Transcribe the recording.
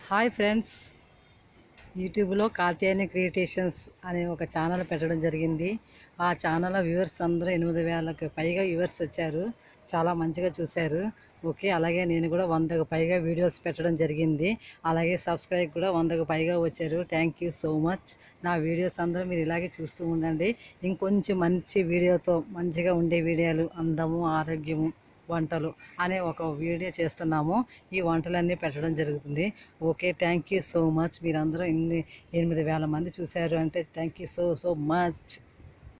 hi friends యూట్యూబ్లో కాత్యాయని క్రియేటేషన్స్ అనే ఒక ఛానల్ పెట్టడం జరిగింది ఆ ఛానల్ వ్యూవర్స్ అందరూ ఎనిమిది వేలకు పైగా వ్యూవర్స్ వచ్చారు చాలా మంచిగా చూశారు ఓకే అలాగే నేను కూడా వందకు పైగా వీడియోస్ పెట్టడం జరిగింది అలాగే సబ్స్క్రైబ్ కూడా వందకు పైగా వచ్చారు థ్యాంక్ యూ సో మచ్ నా వీడియోస్ అందరూ మీరు ఇలాగే చూస్తూ ఉండండి ఇంకొంచెం మంచి వీడియోతో మంచిగా ఉండే వీడియోలు అందము ఆరోగ్యము వంటలు అనే ఒక వీడియో చేస్తున్నాము ఈ వంటలన్నీ పెట్టడం జరుగుతుంది okay thank you so much మీరందరూ ఇన్ని ఎనిమిది వేల మంది చూశారు అంటే thank you so so much